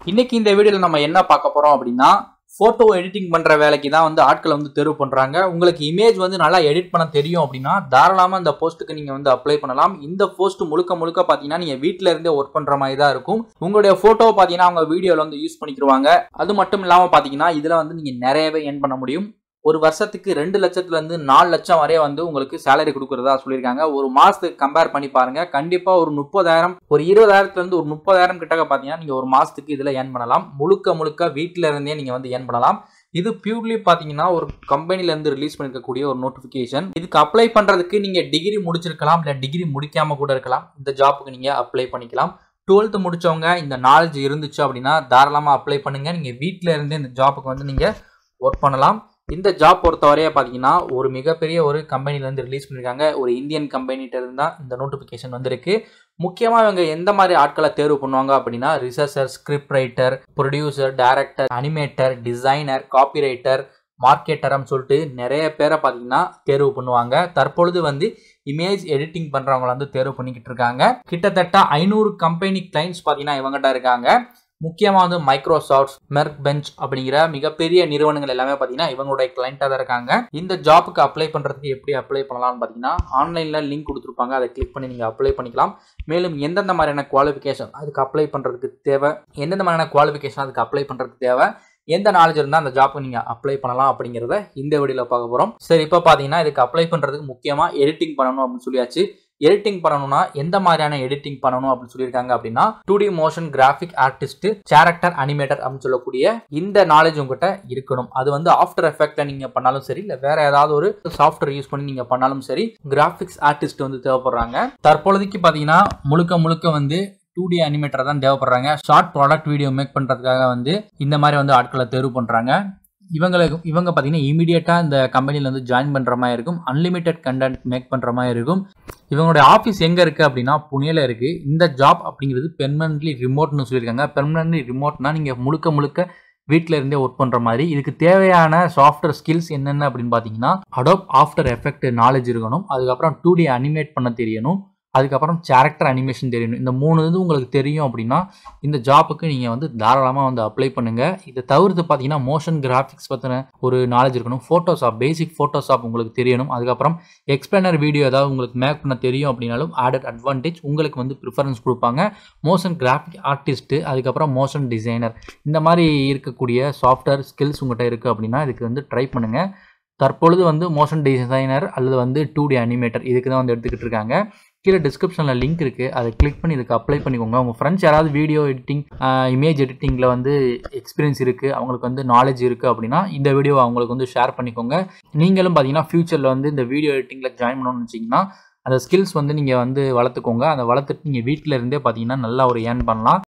இன்னைக்கு இந்த வீடியோல நம்ம என்ன பார்க்க போறோம் அப்படின்னா போட்டோ எடிட்டிங் பண்ற வேலைக்கு தான் வந்து ஆட்களை வந்து தேர்வு பண்றாங்க உங்களுக்கு இமேஜ் வந்து நல்லா எடிட் பண்ண தெரியும் அப்படின்னா தாராளமா இந்த போஸ்ட்டுக்கு நீங்க வந்து அப்ளை பண்ணலாம் இந்த போஸ்ட் முழுக்க முழுக்க பாத்தீங்கன்னா நீங்க வீட்ல இருந்தே ஒர்க் பண்ற மாதிரி தான் இருக்கும் உங்களுடைய போட்டோ பாத்தீங்கன்னா அவங்க வீடியோல வந்து யூஸ் பண்ணிக்கிருவாங்க அது மட்டும் இல்லாம பாத்தீங்கன்னா இதுல வந்து நீங்க நிறையவே ஏர்ன் பண்ண முடியும் ஒரு வருஷத்துக்கு ரெண்டு லட்சத்துல இருந்து நாலு லட்சம் வரைய வந்து உங்களுக்கு சேலரி கொடுக்கறதா சொல்லியிருக்காங்க ஒரு மாசத்துக்கு கம்பேர் பண்ணி பாருங்க கண்டிப்பா ஒரு முப்பதாயிரம் ஒரு இருபதாயிரத்துல இருந்து ஒரு முப்பதாயிரம் கிட்டக்க பாத்தீங்கன்னா நீங்க ஒரு மாசத்துக்கு இதுல ஏர்ன் பண்ணலாம் முழுக்க முழுக்க வீட்ல இருந்தே நீங்க வந்து ஏர்ன் பண்ணலாம் இது பியூர்லி பாத்தீங்கன்னா ஒரு கம்பெனில இருந்து ரிலீஸ் பண்ணிருக்கக்கூடிய ஒரு நோட்டிபிகேஷன் இதுக்கு அப்ளை பண்றதுக்கு நீங்க டிகிரி முடிச்சிருக்கலாம் இல்ல டிகிரி முடிக்காம கூட இருக்கலாம் இந்த ஜாப்புக்கு நீங்க அப்ளை பண்ணிக்கலாம் டுவெல்த்து முடிச்சவங்க இந்த நாலேஜ் இருந்துச்சு அப்படின்னா தாராளமா அப்ளை பண்ணுங்க நீங்க வீட்ல இருந்தே இந்த ஜாப்புக்கு வந்து நீங்க ஒர்க் பண்ணலாம் இந்த ஜாப் பொறுத்தவரைய பார்த்தீங்கன்னா ஒரு மிகப்பெரிய ஒரு கம்பெனிலேருந்து ரிலீஸ் பண்ணியிருக்காங்க ஒரு இந்தியன் கம்பெனிகிட்ட இருந்து தான் இந்த நோட்டிஃபிகேஷன் வந்திருக்கு முக்கியமாக இவங்க எந்த மாதிரி ஆட்களை தேர்வு பண்ணுவாங்க அப்படின்னா researcher script writer producer director animator designer copywriter மார்க்கெட்டர்னு சொல்லிட்டு நிறைய பேரை பார்த்தீங்கன்னா தேர்வு பண்ணுவாங்க தற்பொழுது வந்து இமேஜ் எடிட்டிங் பண்ணுறவங்கள வந்து தேர்வு பண்ணிக்கிட்டு இருக்காங்க கிட்டத்தட்ட ஐநூறு கம்பெனி கிளைண்ட்ஸ் பார்த்தீங்கன்னா இவங்ககிட்ட இருக்காங்க முக்கியமாக வந்து மைக்ரோசாஃப்ட் மெர்க் பெஞ்ச் அப்படிங்கிற மிகப்பெரிய நிறுவனங்கள் எல்லாமே பார்த்தீங்கன்னா இவங்களுடைய கிளைண்ட்டாக தான் இருக்காங்க இந்த ஜாப்புக்கு அப்ளை பண்ணுறதுக்கு எப்படி அப்ளை பண்ணலாம்னு பார்த்தீங்கன்னா ஆன்லைனில் லிங்க் கொடுத்துருப்பாங்க அதை கிளிக் பண்ணி நீங்கள் அப்ளை பண்ணிக்கலாம் மேலும் எந்தெந்த மாதிரியான குவாலிஃபிகேஷன் அதுக்கு அப்ளை பண்ணுறதுக்கு தேவை எந்தெந்த மாதிரியான குவாலிஃபிகேஷன் அதுக்கு அப்ளை பண்ணுறதுக்கு தேவை எந்த நாலேஜ் இருந்தால் அந்த ஜாப்புக்கு நீங்கள் அப்ளை பண்ணலாம் அப்படிங்கிறத இந்த வீடியோவில் பார்க்க போகிறோம் சரி இப்போ பார்த்தீங்கன்னா இதுக்கு அப்ளை பண்ணுறதுக்கு முக்கியமாக எடிட்டிங் பண்ணணும் அப்படின்னு சொல்லியாச்சு எடிட்டிங் பண்ணணும்னா எந்த மாதிரியான எடிட்டிங் பண்ணணும் அப்படின்னு சொல்லியிருக்காங்க அப்படின்னா two D motion graphic artist character animator அப்படின்னு சொல்லக்கூடிய இந்த நாலேஜ் உங்ககிட்ட இருக்கணும் அது வந்து ஆஃப்டர் எஃபெக்ட்ல நீங்க பண்ணாலும் சரி இல்ல வேற ஏதாவது ஒரு சாஃப்ட்வேர் யூஸ் பண்ணி நீங்க பண்ணாலும் சரி கிராஃபிக்ஸ் ஆர்டிஸ்ட் வந்து தேவைப்படுறாங்க தற்பொழுதைக்கு பாத்தீங்கன்னா முழுக்க முழுக்க வந்து டூ டி அனிமேட்டர் தான் தேவைப்படுறாங்க ஷார்ட் ப்ராடக்ட் வீடியோ மேக் பண்ணுறதுக்காக வந்து இந்த மாதிரி வந்து ஆட்களை தேர்வு பண்ணுறாங்க இவங்களுக்கு இவங்க பார்த்தீங்கன்னா இமீடியட்டாக இந்த கம்பெனியில் வந்து ஜாயின் பண்ணுற மாதிரி இருக்கும் அன்லிமிட்டெட் கண்டென்ட் மேக் பண்ணுற மாதிரி இருக்கும் இவங்களுடைய ஆஃபீஸ் எங்கே இருக்குது அப்படின்னா புனேல இருக்குது இந்த ஜாப் அப்படிங்கிறது பெர்மனன்ட்லி ரிமோட்னு சொல்லியிருக்காங்க பெர்மனன்ட்லி ரிமோட்னா நீங்கள் முழுக்க முழுக்க வீட்டில் இருந்தே ஒர்க் பண்ணுற மாதிரி இதுக்கு தேவையான சாஃப்ட்வேர் ஸ்கில்ஸ் என்னென்ன அப்படின்னு பார்த்தீங்கன்னா அடோப் ஆஃப்டர் எஃபெக்ட் நாலேஜ் இருக்கணும் அதுக்கப்புறம் டூ டி அனிமேட் பண்ண தெரியணும் அதுக்கப்புறம் கேரக்டர் அனிமேஷன் தெரியணும் இந்த மூணு இது உங்களுக்கு தெரியும் அப்படின்னா இந்த ஜாப்புக்கு நீங்கள் வந்து தாராளமாக வந்து அப்ளை பண்ணுங்கள் இதை தவிர்த்து பார்த்தீங்கன்னா மோஷன் கிராஃபிக்ஸ் பற்றின ஒரு நாலேஜ் இருக்கணும் ஃபோட்டோஷாப் பேசிக் ஃபோட்டோஷாப் உங்களுக்கு தெரியணும் அதுக்கப்புறம் எக்ஸ்பிளைனர் வீடியோ ஏதாவது உங்களுக்கு மேக் பண்ண தெரியும் அப்படின்னாலும் ஆடட் அட்வான்டேஜ் உங்களுக்கு வந்து ப்ரிஃபரன்ஸ் கொடுப்பாங்க மோஷன் கிராஃபிக் ஆர்டிஸ்ட்டு அதுக்கப்புறம் மோஷன் டிசைனர் இந்த மாதிரி இருக்கக்கூடிய சாஃப்ட்வேர் ஸ்கில்ஸ் உங்கள்கிட்ட இருக்குது அப்படின்னா இதுக்கு வந்து ட்ரை பண்ணுங்கள் தற்பொழுது வந்து மோஷன் டிசைனர் அல்லது வந்து டூ டி அனிமேட்டர் இதுக்கு தான் வந்து எடுத்துக்கிட்டு இருக்காங்க கீழே டிஸ்கிரிப்ஷனில் லிங்க் இருக்குது அதை கிளிக் பண்ணி இதுக்கு அப்ளை பண்ணிக்கோங்க உங்கள் ஃப்ரெண்ட்ஸ் யாராவது வீடியோ எடிட்டிங் இமேஜ் எடிட்டிங்கில் வந்து எக்ஸ்பீரியன்ஸ் இருக்குது அவங்களுக்கு வந்து நாலேஜ் இருக்குது அப்படின்னா இந்த வீடியோ அவங்களுக்கு வந்து ஷேர் பண்ணிக்கோங்க நீங்களும் பார்த்தீங்கன்னா ஃப்யூச்சரில் வந்து இந்த வீடியோ எடிட்டிங்கில் ஜாயின் பண்ணணும்னு வச்சிங்கன்னா அந்த ஸ்கில்ஸ் வந்து நீங்கள் வந்து வளர்த்துக்கோங்க அதை வளர்த்துட்டு நீங்கள் வீட்டில் இருந்தே பார்த்தீங்கன்னா நல்லா ஒரு ஏர்ன் பண்ணலாம்